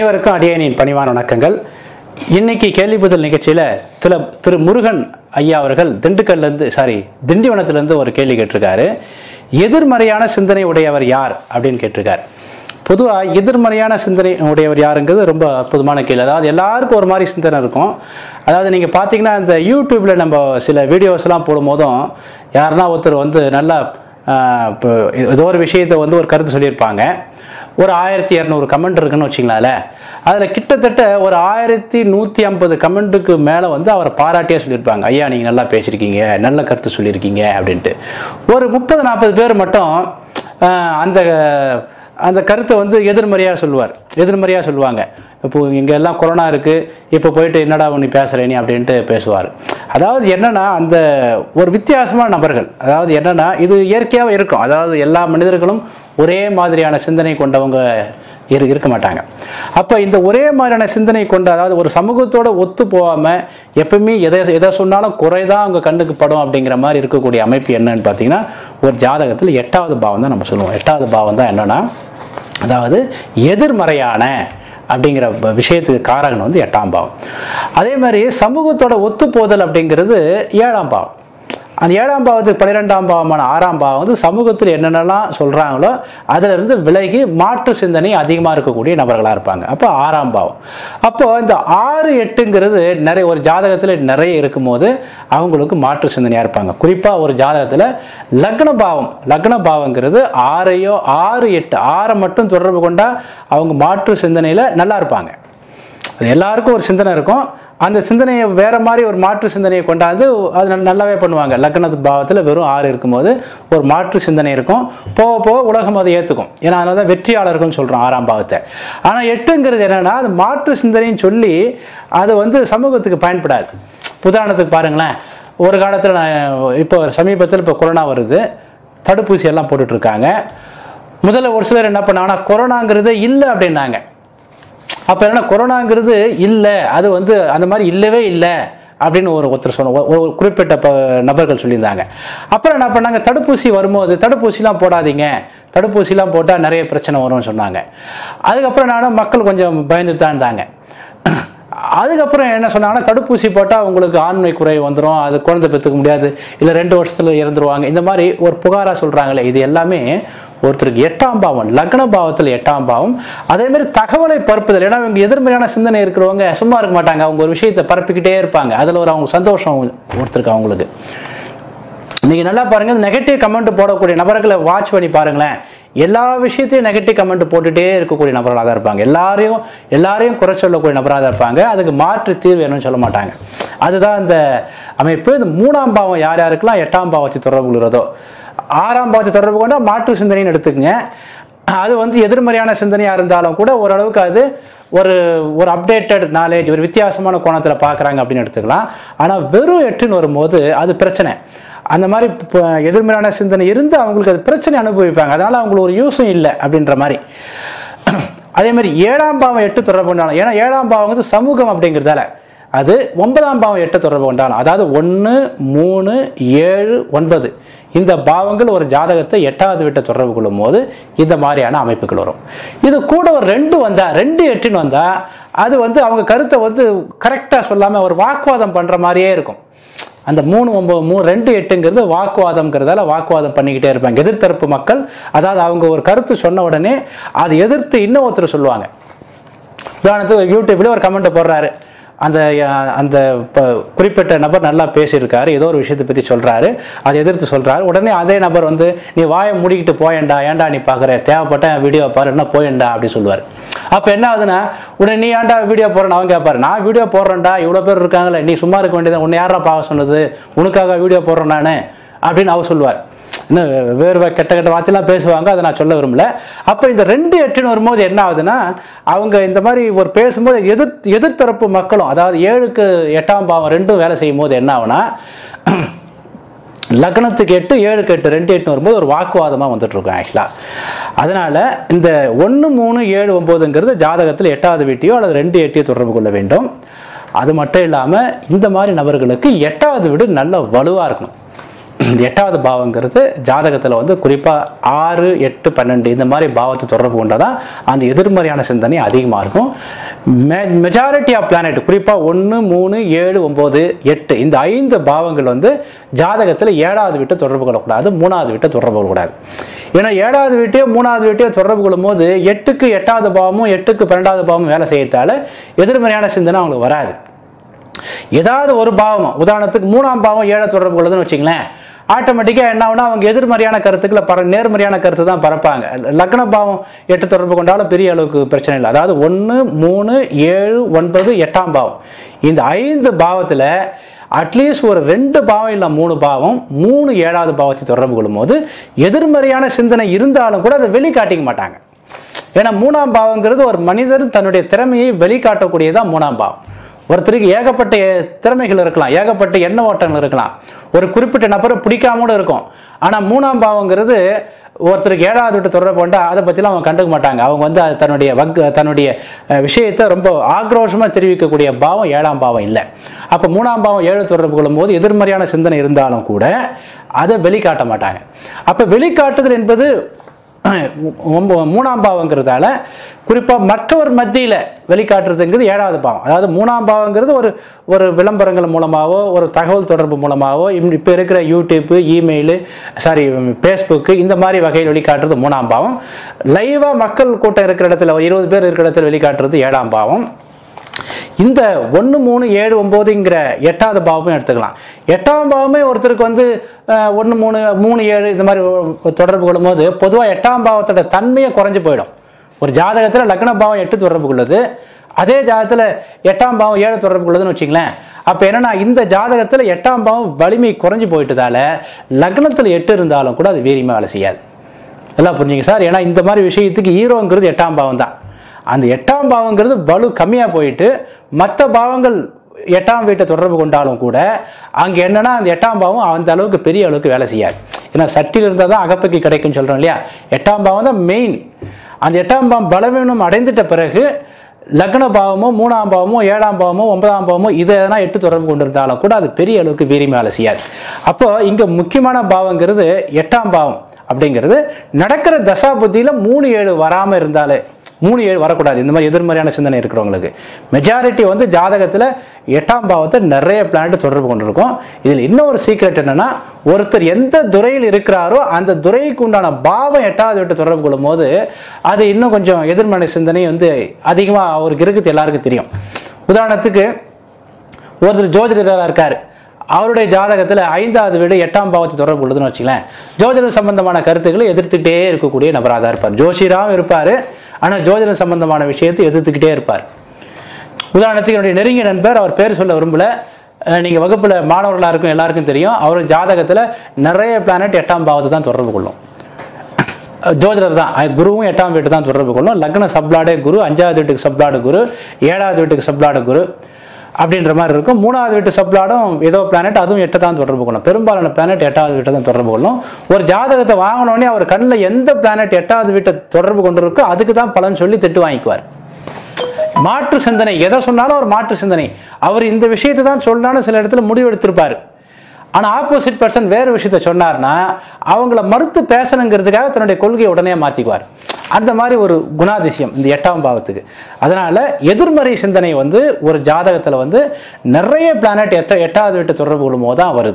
அனைவருக்கும் அடியனின் பணிவான வணக்கங்கள் இன்னைக்கு கேள்வி பதில் நிகழ்ச்சியில் திரு திரு முருகன் ஐயா அவர்கள் திண்டுக்கல்லேருந்து சாரி திண்டிவனத்திலேருந்து ஒரு கேள்வி கேட்டிருக்காரு எதிர்மறையான சிந்தனை உடையவர் யார் அப்படின்னு கேட்டிருக்காரு பொதுவாக எதிர்மறையான சிந்தனை உடையவர் யாருங்கிறது ரொம்ப அற்புதமான கேள்வி அதாவது எல்லாருக்கும் ஒரு மாதிரி சிந்தனை இருக்கும் அதாவது நீங்கள் பார்த்தீங்கன்னா இந்த யூடியூப்பில் நம்ம சில வீடியோஸ்லாம் போடும்போதும் யாருன்னா ஒருத்தர் வந்து நல்லா ஆஹ், இப்போ ஏதோ ஒரு விஷயத்தை வந்து ஒரு கருத்து சொல்லியிருப்பாங்க ஒரு ஆயிரத்தி இரநூறு கமெண்ட் இருக்குன்னு வச்சுங்களேன் அதில் கிட்டத்தட்ட ஒரு ஆயிரத்தி நூற்றி ஐம்பது கமெண்ட்டுக்கு மேலே வந்து அவரை பாராட்டியே சொல்லியிருப்பாங்க ஐயா நீங்கள் நல்லா பேசியிருக்கீங்க நல்ல கருத்து சொல்லியிருக்கீங்க அப்படின்ட்டு ஒரு முப்பது நாற்பது பேர் மட்டும் ஆஹ், அந்த அந்த கருத்தை வந்து எதிர்மறையாக சொல்லுவார் எதிர்மறையாக சொல்லுவாங்க இப்போ இங்கே எல்லாம் கொரோனா இருக்குது இப்போ போயிட்டு என்னடா நீ பேசுகிற நீ அப்படின்ட்டு பேசுவார் அதாவது என்னன்னா அந்த ஒரு வித்தியாசமான நபர்கள் அதாவது என்னன்னா இது இயற்கையாகவே இருக்கும் அதாவது எல்லா மனிதர்களும் ஒரே மாதிரியான சிந்தனை கொண்டவங்க இரு இருக்க மாட்டாங்க அப்போ இந்த ஒரே மாதிரியான சிந்தனை கொண்ட அதாவது ஒரு சமூகத்தோட ஒத்து போகாமல் எப்பவுமே எதை எதை சொன்னாலும் குறைதான் அவங்க கண்ணுக்கு படும் அப்படிங்கிற மாதிரி இருக்கக்கூடிய அமைப்பு என்னன்னு பார்த்தீங்கன்னா ஒரு ஜாதகத்தில் எட்டாவது பாவம் தான் நம்ம சொல்லுவோம் எட்டாவது பாவம் தான் என்னன்னா அதாவது எதிர்மறையான அப்படிங்கிற ப- விஷயத்துக்கு காரகன் வந்து எட்டாம் பாவம் அதே மாதிரி சமூகத்தோட ஒத்துப்போதல் அப்படிங்கிறது ஏழாம் பாவம் அந்த ஏழாம் பாவத்துக்கு பன்னிரெண்டாம் பாவமான ஆறாம் பாவம் வந்து சமூகத்தில் என்னென்னலாம் சொல்கிறாங்களோ அதிலிருந்து விலகி மாற்று சிந்தனை அதிகமாக இருக்கக்கூடிய நபர்களாக இருப்பாங்க அப்போ ஆறாம் பாவம் அப்போ இந்த ஆறு எட்டுங்கிறது நிறைய ஒரு ஜாதகத்தில் நிறைய இருக்கும்போது அவங்களுக்கு மாற்று சிந்தனையாக இருப்பாங்க குறிப்பாக ஒரு ஜாதகத்தில் லக்ன பாவம் லக்ன பாவங்கிறது ஆறையோ ஆறு எட்டு ஆறை மட்டும் தொடர்பு கொண்டா அவங்க மாற்று சிந்தனையில் நல்லா இருப்பாங்க அது எல்லாருக்கும் ஒரு சிந்தனை இருக்கும் அந்த சிந்தனையை வேற மாதிரி ஒரு மாற்று சிந்தனையை கொண்டாந்து அது நல்ல- நல்லாவே பண்ணுவாங்க லக்னத்து பாவத்தில் வெறும் ஆறு இருக்கும்போது ஒரு மாற்று சிந்தனை இருக்கும் போக போக உலகம் அதை ஏற்றுக்கும் ஏன்னா அதனால தான் வெற்றியாளர்கள்னு சொல்கிறோம் ஆறாம் பாவத்தை ஆனால் எட்டுங்கிறது என்னன்னா அது மாற்று சிந்தனைன்னு சொல்லி அது வந்து சமூகத்துக்கு பயன்படாது உதாரணத்துக்கு பாருங்களேன் ஒரு காலத்தில் நான் இப்போ சமீபத்தில் இப்போ கொரோனா வருது தடுப்பூசி எல்லாம் போட்டுட்டு இருக்காங்க முதல்ல ஒரு சிலர் என்ன பண்ணாங்கன்னா கொரோனாங்கிறது இல்லை அப்படின்னாங்க அப்போ என்ன கொரோனாங்கிறது இல்லை அது வந்து அந்த மாதிரி இல்லவே இல்லை அப்படின்னு ஒரு ஒருத்தர் சொன்ன ஒரு ஒரு குறிப்பிட்ட ப- நபர்கள் சொல்லியிருந்தாங்க அப்புறம் என்ன பண்ணாங்க தடுப்பூசி வரும்போது தடுப்பூசிலாம் போடாதீங்க தடுப்பூசிலாம் போட்டால் நிறைய பிரச்சனை வரும்னு சொன்னாங்க அதுக்கப்புறம் நானும் மக்கள் கொஞ்சம் பயந்துட்டு தான் இருந்தாங்க அதுக்கப்புறம் என்ன சொன்னாங்கன்னா தடுப்பூசி போட்டால் உங்களுக்கு ஆண்மை குறை வந்துடும் அது குழந்தை பெற்றுக்க முடியாது இல்லை ரெண்டு வருஷத்துல இறந்துருவாங்க இந்த மாதிரி ஒரு புகாராக சொல்கிறாங்களே இது எல்லாமே ஒருத்தருக்கு எட்டாம் பாவம் லக்ன பாவத்தில் எட்டாம் பாவம் அதே மாதிரி தகவலை பரப்புதல் ஏன்னா இவங்க எதிர்மறையான சிந்தனை இருக்கிறவங்க சும்மா இருக்க மாட்டாங்க அவங்க ஒரு விஷயத்தை பரப்பிக்கிட்டே இருப்பாங்க அதில் ஒரு அவங்க சந்தோஷம் ஒருத்தருக்கு அவங்களுக்கு நீங்க நல்லா பாருங்க நெகட்டிவ் கமெண்ட் போடக்கூடிய நபர்களை வாட்ச் பண்ணி பாருங்களேன் எல்லா விஷயத்தையும் நெகட்டிவ் கமெண்ட் போட்டுட்டே இருக்கக்கூடிய நபர்களாக தான் இருப்பாங்க எல்லாரையும் எல்லாரையும் குறை சொல்லக்கூடிய நபராக தான் இருப்பாங்க அதுக்கு மாற்று தீர்வு என்னன்னு சொல்ல மாட்டாங்க அதுதான் இந்த அமைப்பு இந்த மூணாம் பாவம் யார் யாருக்கெல்லாம் எட்டாம் பாவத்தை தொடர்பு கொள்கிறதோ ஆறாம் பாவத்தை தொடர்பு கொண்டா மாற்று சிந்தனைன்னு எடுத்துக்கங்க அது வந்து எதிர்மறையான சிந்தனையாக இருந்தாலும் கூட ஓரளவுக்கு அது ஒரு ஒரு அப்டேட்டட் நாலேஜ் ஒரு வித்தியாசமான கோணத்தில் பார்க்குறாங்க அப்படின்னு எடுத்துக்கலாம் ஆனால் வெறும் எட்டுன்னு வரும்போது அது பிரச்சனை அந்த மாதிரி இப்போ எதிர்மறையான சிந்தனை இருந்து அவங்களுக்கு அது பிரச்சனை அனுபவிப்பாங்க அதனால அவங்களுக்கு ஒரு யூஸும் இல்லை அப்படின்ற மாதிரி அதே மாதிரி ஏழாம் பாவம் எட்டு தொடர்பு கொண்டாலும் ஏன்னா ஏழாம் பாவம் வந்து சமூகம் அப்படிங்கிறதால அது ஒன்பதாம் பாவம் எட்டு தொடர்பு கொண்டாலும் அதாவது ஒன்று மூணு ஏழு ஒன்பது இந்த பாவங்கள் ஒரு ஜாதகத்தை எட்டாவது வீட்டை தொடர்பு கொள்ளும் போது இந்த மாதிரியான அமைப்புகள் வரும் இது கூட ஒரு ரெண்டு வந்தா ரெண்டு எட்டுன்னு வந்தா அது வந்து அவங்க கருத்தை வந்து கரெக்டாக சொல்லாமல் ஒரு வாக்குவாதம் பண்ணுற மாதிரியே இருக்கும் அந்த மூணு ஒன்பது மூணு ரெண்டு எட்டுங்கிறது வாக்குவாதம்ங்கிறதால வாக்குவாதம் பண்ணிக்கிட்டே இருப்பாங்க எதிர்த்தரப்பு மக்கள் அதாவது அவங்க ஒரு கருத்து சொன்ன உடனே அதை எதிர்த்து இன்னும் ஒருத்தர் சொல்லுவாங்க உதாரணத்துக்கு யூடியூப்ல ஒரு கமெண்ட் போடுறாரு அந்த அஹ், அந்த ப- குறிப்பிட்ட நபர் நல்லா பேசியிருக்காரு ஏதோ ஒரு விஷயத்தை பற்றி சொல்றாரு அதை எதிர்த்து சொல்றாரு உடனே அதே நபர் வந்து நீ வாயை மூடிக்கிட்டு போயேன்டா ஏன்டா நீ பார்க்குற தேவைப்பட்ட வீடியோ பாரு என்ன போயேன்டா அப்படி சொல்லுவார் அப்போ என்ன ஆகுதுன்னா உடனே நீ ஏன்டா வீடியோ போடுறேன்னு அவன் கேட்பாரு நான் வீடியோ போடுறேன்டா இவ்வளோ பேர் இருக்காங்களே நீ சும்மா இருக்க வேண்டியது உன்னை யாரா பார்க்க சொன்னது உனக்காக வீடியோ போடுறேன் நான் அப்படின்னு அவர் சொல்லுவார் இன்னும் வேறு வே- கெட்ட கெட்ட வார்த்தையெல்லாம் பேசுவாங்க அதை நான் சொல்ல விரும்பல அப்போ இந்த ரெண்டு எட்டுன்னு வரும்போது என்ன ஆகுதுன்னா அவங்க இந்த மாதிரி ஒரு பேசும்போது எதிர் எதிர்த்தரப்பு மக்களும் அதாவது ஏழுக்கு எட்டாம் பாவம் ரெண்டும் வேலை செய்யும் போது என்ன ஆகுனா லக்னத்துக்கு எட்டு ஏழுக்கு எட்டு ரெண்டு எட்டு வரும்போது ஒரு வாக்குவாதமாக வந்துட்டு இருக்கும் ஆக்சுவலாக அதனால இந்த ஒன்று மூணு ஏழு ஒம்போதுங்கிறது ஜாதகத்தில் எட்டாவது வீட்டையோ அல்லது ரெண்டு எட்டையோ தொடர்பு கொள்ள வேண்டும் அது மட்டும் இல்லாமல் இந்த மாதிரி நபர்களுக்கு எட்டாவது வீடு நல்ல வலுவாக இருக்கணும் இந்த எட்டாவது பாவங்கிறது ஜாதகத்தில் வந்து குறிப்பாக ஆறு எட்டு பன்னெண்டு இந்த மாதிரி பாவத்தை தொடர்பு கொண்டதான் அந்த எதிர்மறையான சிந்தனை அதிகமாக இருக்கும் மெஜாரிட்டி ஆஃப் பிளானட் குறிப்பாக ஒன்று மூணு ஏழு ஒம்பது எட்டு இந்த ஐந்து பாவங்கள் வந்து ஜாதகத்தில் ஏழாவது வீட்டை தொடர்பு கொள்ளக்கூடாது மூணாவது வீட்டை தொடர்பு கொள்ளக்கூடாது ஏன்னா ஏழாவது வீட்டையோ மூணாவது வீட்டையோ தொடர்பு கொள்ளும் போது எட்டுக்கு எட்டாவது பாவமும் எட்டுக்கு பன்னெண்டாவது பாவமும் வேலை செய்யறதால எதிர்மறையான சிந்தனை அவங்களுக்கு வராது ஏதாவது ஒரு பாவம் உதாரணத்துக்கு மூணாம் பாவம் ஏழை தொடர்பு கொள்ளுதுன்னு வச்சுங்களேன் ஆட்டோமேட்டிக்காக என்ன ஆகுனா அவங்க எதிர்மறையான கருத்துக்களை பர நேர்மறையான கருத்து தான் பரப்பாங்க லக்ன பாவம் எட்டு தொடர்பு கொண்டாலும் பெரிய அளவுக்கு பிரச்சனை இல்லை அதாவது ஒன்று மூணு ஏழு ஒன்பது எட்டாம் பாவம் இந்த ஐந்து பாவத்தில் அட்லீஸ்ட் ஒரு ரெண்டு பாவம் இல்லை மூணு பாவம் மூணு ஏழாவது பாவத்தை தொடர்பு கொள்ளும்போது எதிர்மறையான சிந்தனை இருந்தாலும் கூட அதை வெளிக்காட்டிக்க மாட்டாங்க ஏன்னா மூணாம் பாவங்கிறது ஒரு மனிதர் தன்னுடைய திறமையை வெளிக்காட்டக்கூடியதான் மூணாம் பாவம் ஒருத்தருக்கு ஏகப்பட்ட திறமைகள் இருக்கலாம் ஏகப்பட்ட எண்ண ஓட்டங்கள் இருக்கலாம் ஒரு குறிப்பிட்ட நபரை பிடிக்காம கூட இருக்கும் ஆனால் மூணாம் பாவங்கிறது ஒருத்தருக்கு ஏழாவது விட்டு தொடர்பு கொண்டா அதை பற்றிலாம் அவங்க கண்டுக்க மாட்டாங்க அவங்க வந்து அது தன்னுடைய வக் தன்னுடைய அஹ், விஷயத்தை ரொம்ப ஆக்ரோஷமாக தெரிவிக்கக்கூடிய பாவம் ஏழாம் பாவம் இல்லை அப்போ மூணாம் பாவம் ஏழு தொடர்பு கொள்ளும்போது எதிர்மறையான சிந்தனை இருந்தாலும் கூட அதை வெளிக்காட்ட மாட்டாங்க அப்போ வெளிக்காட்டுதல் என்பது ஒம்ப- மூணாம் பாவங்கிறதால குறிப்பாக மற்றவர் மத்தியில் வெளிக்காட்டுறதுங்கிறது ஏழாவது பாவம் அதாவது மூணாம் பாவங்கிறது ஒரு ஒரு விளம்பரங்கள் மூலமாகவோ ஒரு தகவல் தொடர்பு மூலமாகவோ இப்போ இருக்கிற யூடியூப்பு இமெயிலு சாரி ஃபேஸ்புக்கு இந்த மாதிரி வகையில் வெளிக்காட்டுறது மூணாம் பாவம் லைவாக மக்கள் கூட்டம் இருக்கிற இடத்துல ஒரு இருபது பேர் இருக்கிற இடத்துல வெளிக்காட்டுறது ஏழாம் பாவம் இந்த ஒன்று மூணு ஏழு ஒம்போதுங்கிற எட்டாவது பாவமும் எடுத்துக்கலாம் எட்டாம் பாவமே ஒருத்தருக்கு வந்து ஒன்று மூணு மூணு ஏழு இந்த மாதிரி ஒ- தொடர்பு கொள்ளும்போது பொதுவாக எட்டாம் பாவத்தோட தன்மையே குறைஞ்சு போயிடும் ஒரு ஜாதகத்தில் லக்ன பாவம் எட்டு தொடர்பு கொள்ளுது அதே ஜாதகத்தில் எட்டாம் பாவம் ஏழு தொடர்பு கொள்ளுதுன்னு வச்சுங்களேன் அப்போ என்னன்னா இந்த ஜாதகத்தில் எட்டாம் பாவம் வலிமை குறைஞ்சு போயிட்டதால லக்னத்தில் எட்டு இருந்தாலும் கூட அது வீரியமாக வேலை செய்யாது எல்லாம் புரிஞ்சுங்க சார் ஏன்னா இந்த மாதிரி விஷயத்துக்கு ஹீரோங்கிறது எட்டாம் பாவம் தான் அந்த எட்டாம் பாவங்கிறது பலு கம்மியாக போயிட்டு மற்ற பாவங்கள் எட்டாம் வீட்டை தொடர்பு கொண்டாலும் கூட அங்கே என்னன்னா அந்த எட்டாம் பாவம் அந்த அளவுக்கு பெரிய அளவுக்கு வேலை செய்யாது ஏன்னா சட்டியில் இருந்தால் தான் அகப்பைக்கு கிடைக்கும்னு சொல்கிறோம் இல்லையா எட்டாம் பாவம் தான் மெயின் அந்த எட்டாம் பாவம் பலவீனம் அடைந்துட்ட பிறகு லக்ன பாவமோ மூணாம் பாவமோ ஏழாம் பாவமோ ஒன்பதாம் பாவமோ இதை எதனா எட்டு தொடர்பு கொண்டிருந்தாலும் கூட அது பெரிய அளவுக்கு வீரியமாக வேலை செய்யாது அப்போ இங்கே முக்கியமான பாவங்கிறது எட்டாம் பாவம் அப்படிங்கிறது நடக்கிற தசா புத்தியில் மூணு ஏழு வராமல் இருந்தாலே மூணு ஏழு வரக்கூடாது இந்த மாதிரி எதிர்மறையான சிந்தனை இருக்கிறவங்களுக்கு மெஜாரிட்டி வந்து ஜாதகத்தில் எட்டாம் பாவத்தை நிறைய பிளானட் தொடர்பு கொண்டிருக்கும் இதில் இன்னொரு சீக்ரெட் என்னன்னா ஒருத்தர் எந்த துறையில் இருக்கிறாரோ அந்த துறைக்கு உண்டான பாவம் எட்டாவது விட்டு தொடர்பு கொள்ளும் போது அது இன்னும் கொஞ்சம் எதிர்மறை சிந்தனை வந்து அதிகமாக அவருக்கு இருக்குது எல்லாருக்கும் தெரியும் உதாரணத்துக்கு ஒருத்தர் ஜோதிடராக இருக்காரு அவருடைய ஜாதகத்தில் ஐந்தாவது வீடு எட்டாம் பாவத்தை தொடர்பு கொள்ளுதுன்னு வச்சுங்களேன் ஜோதிடம் சம்பந்தமான கருத்துக்களை எதிர்த்துக்கிட்டே இருக்கக்கூடிய நபராக தான் இருப்பார் ஜோஷியராகவும் இருப்பார் ஆனால் ஜோதிடம் சம்பந்தமான விஷயத்தை எதிர்த்துக்கிட்டே இருப்பார் உதாரணத்துக்கு என்னுடைய நெருங்கிய நண்பர் அவர் பேர் சொல்ல விரும்பல அஹ் நீங்க வகுப்புல மாணவர்களா இருக்கும் எல்லாருக்கும் தெரியும் அவர் ஜாதகத்துல நிறைய பிளானட் எட்டாம் பாவத்தை தான் தொடர்பு கொள்ளும் அஹ் ஜோதிடர் தான் அஹ் குருவும் எட்டாம் வீட்டு தான் தொடர்பு கொள்ளும் லக்ன சப்ளாடே குரு அஞ்சாவது வீட்டுக்கு சப்ளாடு குரு ஏழாவது வீட்டுக்கு சப்ளாடு குரு அப்படின்ற மாதிரி இருக்கும் மூணாவது வீட்டு சப்ளாடும் ஏதோ பிளானட் அதுவும் எட்டை தான் தொடர்பு கொள்ளும் பெரும்பாலான பிளானட் எட்டாவது வீட்டை தான் தொடர்பு கொள்ளும் ஒரு ஜாதகத்தை வாங்கினோடனே அவர் கண்ணில் எந்த பிளானட் எட்டாவது வீட்டை தொடர்பு கொண்டு இருக்கோ அதுக்கு தான் பலன் சொல்லி திட்டு வாங்கிக்குவார் மாற்று சிந்தனை எதை சொன்னாலும் ஒரு மாற்று சிந்தனை அவர் இந்த விஷயத்தை தான் சொன்னாலும் சில இடத்துல முடிவு எடுத்திருப்பாரு ஆனா ஆப்போசிட் பர்சன் வேறு விஷயத்த சொன்னார்னா அவங்கள மறுத்து பேசணுங்கிறதுக்காக தன்னுடைய கொள்கையை உடனே மாத்திக்குவார் அந்த மாதிரி ஒரு குணாதிசயம் இந்த எட்டாம் பாவத்துக்கு அதனால எதிர்மறை சிந்தனை வந்து ஒரு ஜாதகத்துல வந்து நிறைய பிளானட் எத்த எட்டாவது வீட்டு தொடர்பு கொள்ளும்போது தான் வருது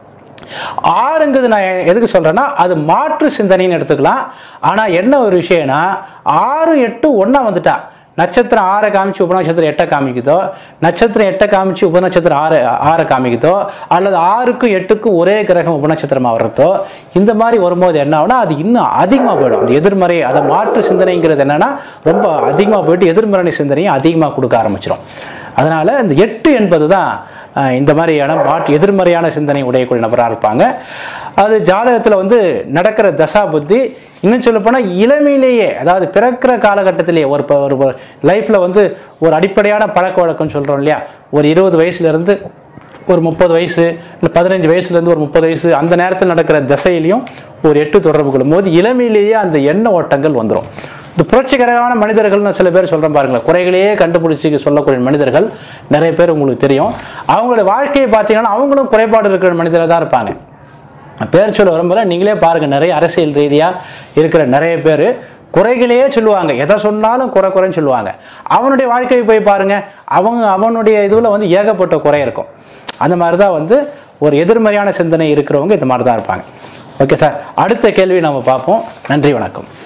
ஆறுங்கிறது நான் எதுக்கு சொல்றேன்னா அது மாற்று சிந்தனைன்னு எடுத்துக்கலாம் ஆனா என்ன ஒரு விஷயம்னா ஆறு எட்டு ஒண்ணா வந்துட்டா நட்சத்திரம் ஆறை காமிச்சு உபநட்சத்திரம் எட்டை காமிக்குதோ நட்சத்திரம் எட்டை காமிச்சு உபநட்சத்திரம் ஆறு ஆறை காமிக்குதோ அல்லது ஆறுக்கும் எட்டுக்கும் ஒரே கிரகம் உபநட்சத்திரமா வர்றதோ இந்த மாதிரி வரும்போது என்ன ஆகும்னா அது இன்னும் அதிகமாக போயிடும் அந்த எதிர்மறை அதை மாற்று சிந்தனைங்கிறது என்னன்னா ரொம்ப அதிகமாக போயிட்டு எதிர்மறை சிந்தனையை அதிகமாக கொடுக்க ஆரம்பிச்சிடும் அதனால இந்த எட்டு என்பது தான் அஹ், இந்த மாதிரியான மாற்று எதிர்மறையான சிந்தனை உடையக்கூடிய நபராக இருப்பாங்க அது ஜாதகத்தில் வந்து நடக்கிற தசா புத்தி இன்னும் சொல்ல போனால் இளமையிலேயே அதாவது பிறக்கிற காலகட்டத்திலேயே ஒரு ப- ஒரு லைஃப்பில் வந்து ஒரு அடிப்படையான பழக்க வழக்கம் சொல்கிறோம் இல்லையா ஒரு இருபது வயசுலேருந்து ஒரு முப்பது வயசு இல்லை பதினஞ்சு வயசுலேருந்து ஒரு முப்பது வயசு அந்த நேரத்தில் நடக்கிற திசையிலையும் ஒரு எட்டு தொடர்பு கொள்ளும்போது இளமையிலேயே அந்த எண்ண ஓட்டங்கள் வந்துடும் இந்த புரட்சிகரமான மனிதர்கள்னு சில பேர் சொல்கிறேன் பாருங்களேன் குறைகளையே கண்டுபிடிச்சி சொல்லக்கூடிய மனிதர்கள் நிறைய பேர் உங்களுக்கு தெரியும் அவங்களுடைய வாழ்க்கையை பார்த்தீங்கன்னா அவங்களும் குறைபாடு இருக்கிற மனிதராக தான் இருப்பாங்க பேர் சொல்ல வரும்போது நீங்களே பாருங்க நிறைய அரசியல் ரீதியாக இருக்கிற நிறைய பேர் குறைகளையே சொல்லுவாங்க எதை சொன்னாலும் குறை குறைன்னு சொல்லுவாங்க அவனுடைய வாழ்க்கையை போய் பாருங்க அவங்க அவனுடைய இதுல வந்து ஏகப்பட்ட குறை இருக்கும் அந்த மாதிரி தான் வந்து ஒரு எதிர்மறையான சிந்தனை இருக்கிறவங்க இந்த மாதிரி தான் இருப்பாங்க ஓகே சார் அடுத்த கேள்வி நம்ம பார்ப்போம் நன்றி வணக்கம்